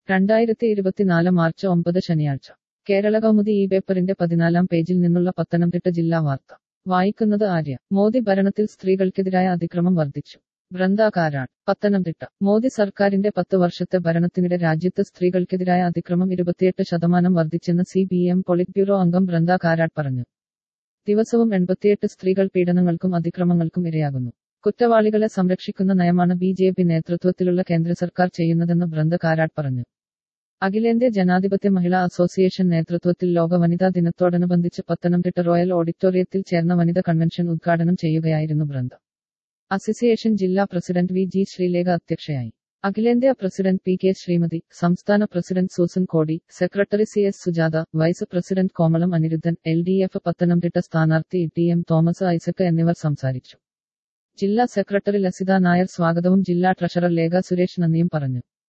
രണ്ടായിരത്തി ഇരുപത്തിനാല് മാർച്ച് ഒമ്പത് ശനിയാഴ്ച കേരള കൗമുദി ഈ പേപ്പറിന്റെ പതിനാലാം പേജിൽ നിന്നുള്ള പത്തനംതിട്ട ജില്ലാ വാർത്ത വായിക്കുന്നത് ആര്യ മോദി ഭരണത്തിൽ സ്ത്രീകൾക്കെതിരായ അതിക്രമം വർദ്ധിച്ചു വൃന്ദ കാരാട് പത്തനംതിട്ട മോദി സർക്കാരിന്റെ പത്ത് വർഷത്തെ ഭരണത്തിനിടെ രാജ്യത്ത് സ്ത്രീകൾക്കെതിരായ അതിക്രമം ഇരുപത്തിയെട്ട് ശതമാനം വർദ്ധിച്ചെന്ന് C P M politburo അംഗം വൃന്ദ കാരാട് പറഞ്ഞു ദിവസവും എൺപത്തിയെട്ട് സ്ത്രീകൾ പീഡനങ്ങൾക്കും അതിക്രമങ്ങൾക്കും ഇരയാകുന്നു കുറ്റവാളികളെ സംരക്ഷിക്കുന്ന നയമാണ് ബി ജെ പി നേതൃത്വത്തിലുള്ള കേന്ദ്ര സർക്കാർ ചെയ്യുന്നതെന്ന് വൃന്ദ കാരാട് പറഞ്ഞു അഖിലേന്ത്യാ ജനാധിപത്യ മഹിളാ അസോസിയേഷൻ നേതൃത്വത്തിൽ ലോക വനിതാ ദിനത്തോടനുബന്ധിച്ച് പത്തനംതിട്ട റോയൽ ഓഡിറ്റോറിയത്തിൽ ചേർന്ന വനിതാ കൺവെൻഷൻ ഉദ്ഘാടനം ചെയ്യുകയായിരുന്നു വൃന്ദ അസോസിയേഷൻ ജില്ലാ പ്രസിഡന്റ് വി ജി ശ്രീലേഖ അധ്യക്ഷയായി അഖിലേന്ത്യാ പ്രസിഡന്റ് പി കെ ശ്രീമതി സംസ്ഥാന president Susan Kodi secretary C S Sujatha vice president Komalam Anirudhan L D F Pathanamthitta സ്ഥാനാർത്ഥി ടി എം തോമസ് ഐസക് എന്നിവർ സംസാരിച്ചു ജില്ലാ സെക്രട്ടറി ലസിത നായർ സ്വാഗതവും ജില്ലാ ട്രഷറർ ലേഖ സുരേഷ് നന്ദിയും പറഞ്ഞു